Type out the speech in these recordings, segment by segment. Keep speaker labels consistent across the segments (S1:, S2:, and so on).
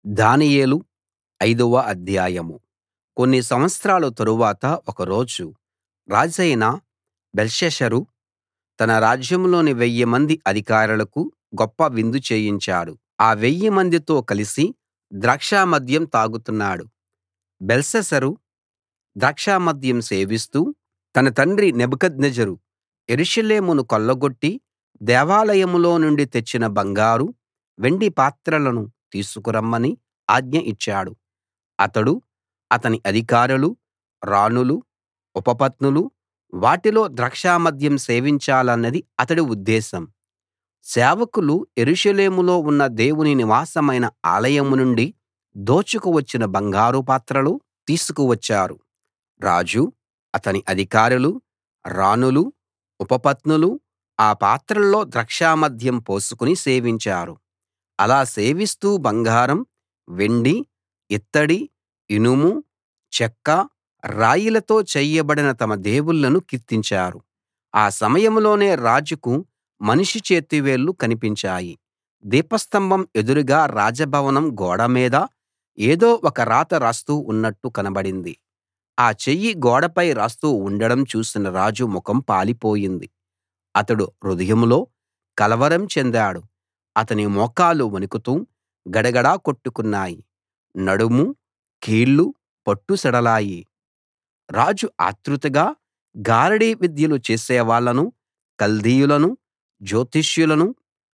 S1: దానియేలు ఐదవ అధ్యాయం కొన్ని సంవత్సరాల తరువాత ఒక రోజు రాజైన బెల్షస్సరు తన రాజ్యంలోని వెయ్యి మంది అధికారులకు గొప్ప విందు చేయించాడు ఆ వెయ్యి మందితో కలిసి ద్రాక్షమద్యం తాగుతున్నాడు బెల్షస్సరు ద్రాక్షమద్యం సేవిస్తూ తన తండ్రి నెబుకద్నెజరు యెరూషలేమును కొల్లగొట్టి దేవాలయంలో నుండి తెచ్చిన బంగారు వెండి పాత్రలను తీసుకురమ్మని ఆజ్ఞ ఇచ్చాడు అతడు అతని అధికారులు రాణులు ఉపపత్నులు వాటిలో ద్రాక్షమద్యం సేవించాలన్నది అతడి ఉద్దేశం సేవకులు యెరూషలేములో ఉన్న దేవుని నివాసమైన ఆలయం నుండి దోచుకు వచ్చిన బంగారు పాత్రలు తీసుకువచ్చారు రాజు అతని అధికారులు రాణులు ఉపపత్నులు ఆ పాత్రల్లో ద్రాక్షమద్యం పోసుకుని సేవించారు అలా సేవిస్తూ బంగారం వెండి ఇత్తడి ఇనుము చెక్క రాయిలతో చేయబడిన తమ దేవుళ్ళను కీర్తించారు ఆ సమయంలోనే రాజుకు మనిషి చేతివేళ్లు కనిపించాయి దీపస్తంభం ఎదురుగా రాజభవనం గోడ మీద ఏదో ఒక రాత రాస్తూ ఉన్నట్టు కనబడింది ఆ చెయ్యి గోడపై రాస్తూ ఉండడం చూసిన రాజు ముఖం పాలిపోయింది అతడు హృదయంలో కలవరం చెందాడు అతని మోకాళ్ళు వణుకుతూ గడగడా కొట్టుకున్నాయి నడుము కీళ్లు పట్టు సడలాయి రాజు ఆత్రుతగా గారడీ విద్యలు చేసేవాళ్ళను కల్దీయులను జ్యోతిష్యులను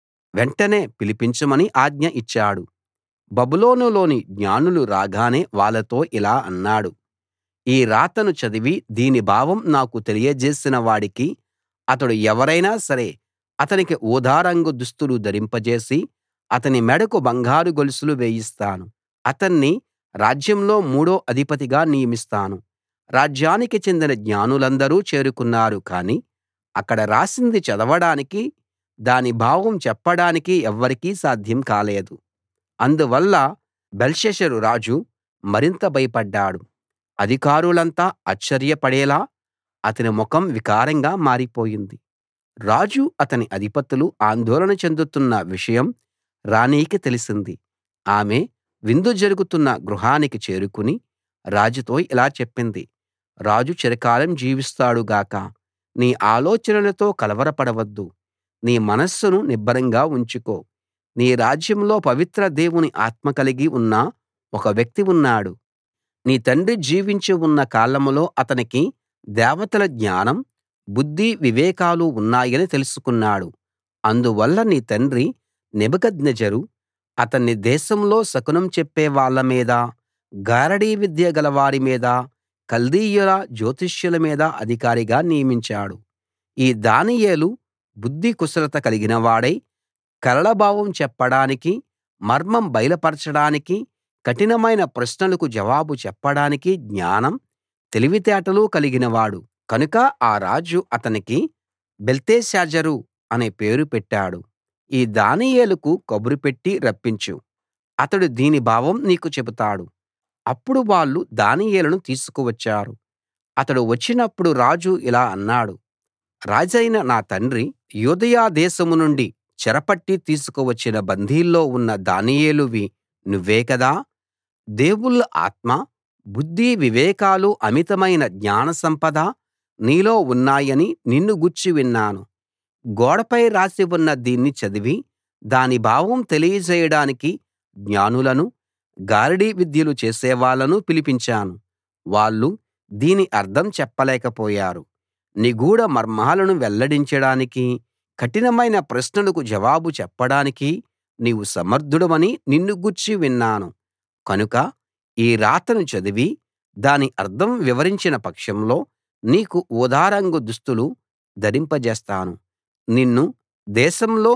S1: వెంటనే పిలిపించమని ఆజ్ఞ ఇచ్చాడు బబులోనులోని జ్ఞానులు రాగానే వాళ్ళతో ఇలా అన్నాడు ఈ రాతను చదివి దీని భావం నాకు తెలియజేసిన వాడికి అతడు ఎవరైనా సరే అతనికి ఊదా రంగు దుస్తులు ధరింపజేసి అతని మెడకు బంగారు గొలుసులు వేయిస్తాను అతన్ని రాజ్యంలో మూడో అధిపతిగా నియమిస్తాను రాజ్యానికి చెందిన జ్ఞానులందరూ చేరుకున్నారు కానీ అక్కడ రాసింది చదవడానికి దాని భావం చెప్పడానికి ఎవ్వరికీ సాధ్యం కాలేదు అందువల్ల బెల్షస్సరు రాజు మరింత భయపడ్డాడు అధికారులంతా ఆశ్చర్యపడేలా అతని ముఖం వికారంగా మారిపోయింది రాజు అతని అధిపతులు ఆందోళన చెందుతున్న విషయం రాణికి తెలిసింది ఆమె విందు జరుగుతున్న గృహానికి చేరుకుని రాజుతో ఇలా చెప్పింది రాజు చిరకాలం జీవిస్తాడు గాక నీ ఆలోచనలతో కలవరపడవద్దు నీ మనస్సును నిబ్బరంగా ఉంచుకో నీ రాజ్యంలో పవిత్ర దేవుని ఆత్మ కలిగి ఉన్న ఒక వ్యక్తి ఉన్నాడు నీ తండ్రి జీవించి ఉన్న కాలంలో అతనికి దేవతల జ్ఞానం బుద్ధి వివేకాలు ఉన్నాయని తెలుసుకున్నాడు అందువల్ల నీ తండ్రి నెబుకద్నెజరు అతన్ని దేశంలో శకునం చెప్పే వాళ్ళ మీద గారడీ విద్య గలవారి మీద కల్దీయుల జ్యోతిష్యుల మీద అధికారిగా నియమించాడు ఈ దానియేలు బుద్ధి కుశలత కలిగినవాడై కలల భావం చెప్పడానికి మర్మం బయలుపరచడానికి కఠినమైన ప్రశ్నలకు జవాబు చెప్పడానికి జ్ఞానం తెలివితేటలు కలిగినవాడు కనుక ఆ రాజు అతనికి బెల్తెషాజరు అనే పేరు పెట్టాడు ఈ దానియేలుకు కబురు పెట్టి రప్పించు అతడు దీని భావం నీకు చెబుతాడు అప్పుడు వాళ్ళు దానియేలును తీసుకువచ్చారు అతడు వచ్చినప్పుడు రాజు ఇలా అన్నాడు రాజైన నా తండ్రి యూదయ దేశం నుండి చెరపట్టి తీసుకువచ్చిన బందీల్లో ఉన్న దానియేలువి నువ్వే కదా దేవుళ్ళ ఆత్మ బుద్ధి వివేకాలు అమితమైన జ్ఞాన సంపద నీలో ఉన్నాయని నిన్ను గూర్చి విన్నాను గోడపై రాసి ఉన్న దీన్ని చదివి దాని భావం తెలియజేయడానికి జ్ఞానులను గారడీ విద్యలు చేసేవాళ్ళను పిలిపించాను వాళ్ళు దీని అర్థం చెప్పలేకపోయారు నిగూఢ మర్మాలను వెల్లడించడానికి కఠినమైన ప్రశ్నలకు జవాబు చెప్పడానికి నీవు సమర్థుడవని నిన్ను గూర్చి విన్నాను కనుక ఈ రాతను చదివి దాని అర్థం వివరించిన పక్షంలో నీకు ఊదా రంగు దుస్తులు ధరింపజేస్తాను నిన్ను దేశంలో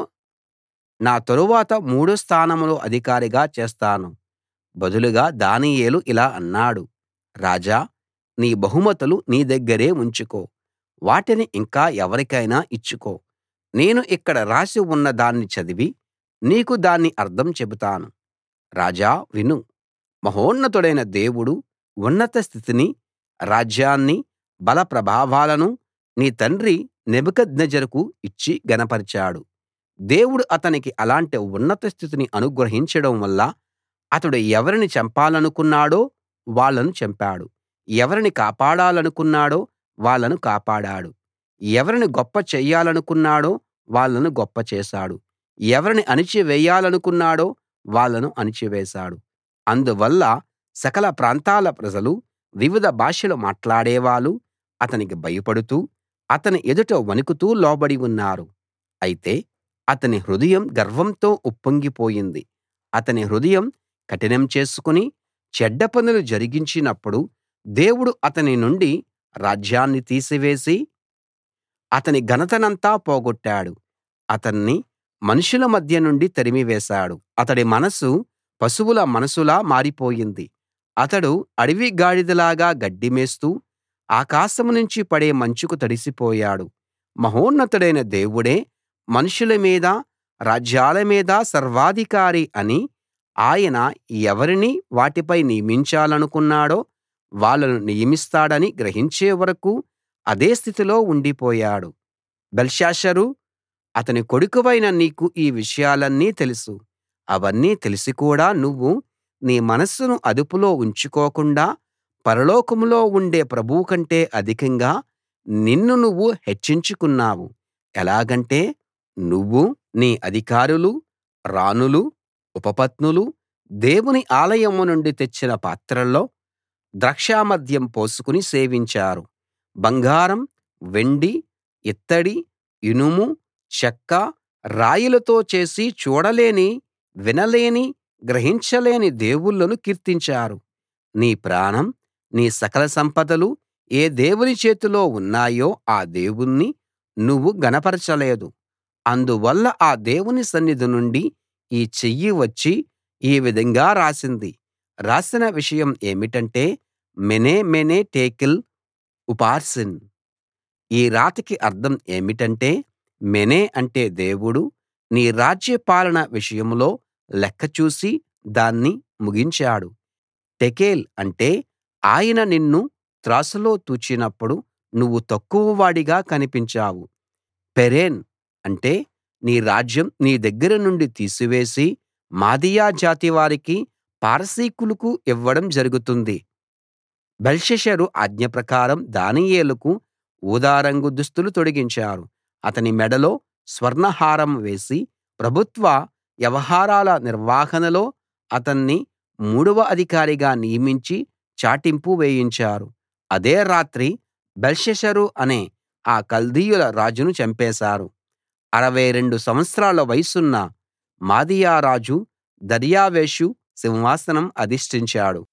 S1: నా తరువాత మూడో స్థానంలో అధికారిగా చేస్తాను బదులుగా దానియేలు ఇలా అన్నాడు రాజా నీ బహుమతులు నీ దగ్గరే ఉంచుకో వాటిని ఇంకా ఎవరికైనా ఇచ్చుకో నేను ఇక్కడ రాసి ఉన్న దాన్ని చదివి నీకు దాని అర్థం చెబుతాను రాజా విను మహోన్నతుడైన దేవుడు ఉన్నత స్థితిని రాజ్యాన్ని బల ప్రభావాలను నీ తండ్రి నెబుకద్నెజరుకు ఇచ్చి ఘనపరిచాడు దేవుడు అతనికి అలాంటి ఉన్నత స్థితిని అనుగ్రహించడం వల్ల అతడు ఎవరిని చంపాలనుకున్నాడో వాళ్ళను చంపాడు ఎవరిని కాపాడాలనుకున్నాడో వాళ్ళను కాపాడాడు ఎవరిని గొప్ప చెయ్యాలనుకున్నాడో వాళ్ళను గొప్ప చేశాడు ఎవరిని అణిచివేయాలనుకున్నాడో వాళ్ళను అణిచివేశాడు అందువల్ల సకల ప్రాంతాల ప్రజలు వివిధ భాషలు మాట్లాడేవాళ్ళు అతనికి భయపడుతూ అతని ఎదుట వణుకుతూ లోబడి ఉన్నారు అయితే అతని హృదయం గర్వంతో ఉప్పొంగిపోయింది అతని హృదయం కఠినం చేసుకుని చెడ్డ పనులు జరిగించినప్పుడు దేవుడు అతని నుండి రాజ్యాన్ని తీసివేసి అతని ఘనతనంతా పోగొట్టాడు అతన్ని మనుషుల మధ్య నుండి తరిమివేశాడు అతడి మనసు పశువుల మనసులా మారిపోయింది అతడు అడవి గాడిదలాగా గడ్డి మేస్తూ ఆకాశం నుంచి పడే మంచుకు తడిసిపోయాడు మహోన్నతుడైన దేవుడే మనుషుల మీద రాజ్యాల మీద సర్వాధికారి అని ఆయన ఎవరిని వాటిపై నియమించాలనుకున్నాడో వాళ్ళను నియమిస్తాడని గ్రహించే వరకూ అదే స్థితిలో ఉండిపోయాడు బెల్షస్సరూ అతని కొడుకువైన నీకు ఈ విషయాలన్నీ తెలుసు అవన్నీ తెలిసి కూడా నువ్వు నీ మనస్సును అదుపులో ఉంచుకోకుండా పరలోకంలో ఉండే ప్రభువు కంటే అధికంగా నిన్ను నువ్వు హెచ్చించుకున్నావు ఎలాగంటే నువ్వూ నీ అధికారులూ రాణులూ ఉపపత్నులూ దేవుని ఆలయం నుండి తెచ్చిన పాత్రల్లో ద్రాక్షమద్యం పోసుకుని సేవించారు బంగారం వెండి ఇత్తడి ఇనుము చెక్క రాయిలతో చేసి చూడలేని వినలేని గ్రహించలేని దేవుళ్ళను కీర్తించారు నీ ప్రాణం నీ సకల సంపదలు ఏ దేవుని చేతిలో ఉన్నాయో ఆ దేవుణ్ణి నువ్వు ఘనపరచలేదు అందువల్ల ఆ దేవుని సన్నిధి నుండి ఈ చెయ్యి వచ్చి ఈ విధంగా రాసింది రాసిన విషయం ఏమిటంటే మెనే మెనే టేకెల్ ఉపార్సిన్ ఈ రాతకి అర్థం ఏమిటంటే మెనే అంటే దేవుడు నీ రాజ్య పాలన విషయంలో లెక్క చూసి దాన్ని ముగించాడు టెకేల్ అంటే ఆయన నిన్ను త్రాసులో తూచినప్పుడు నువ్వు తక్కువవాడిగా కనిపించావు పెరేన్ అంటే నీ రాజ్యం నీ దగ్గర నుండి తీసివేసి మాదీయ జాతి వారికి పారసీకులకు ఇవ్వడం జరుగుతుంది బెల్షస్సరు ఆజ్ఞ ప్రకారం దానియేలుకు ఊదా రంగు దుస్తులు తొడిగించారు అతని మెడలో స్వర్ణహారం వేసి ప్రభుత్వ వ్యవహారాల నిర్వహణలో అతన్ని మూడవ అధికారిగా నియమించి చాటింపు వేయించారు అదే రాత్రి బెల్షస్సరు అనే ఆ కల్దీయుల రాజును చంపేశారు 62 సంవత్సరాల వయసున్న మాదీయ రాజు దర్యావేషు సింహాసనం అధిష్ఠించాడు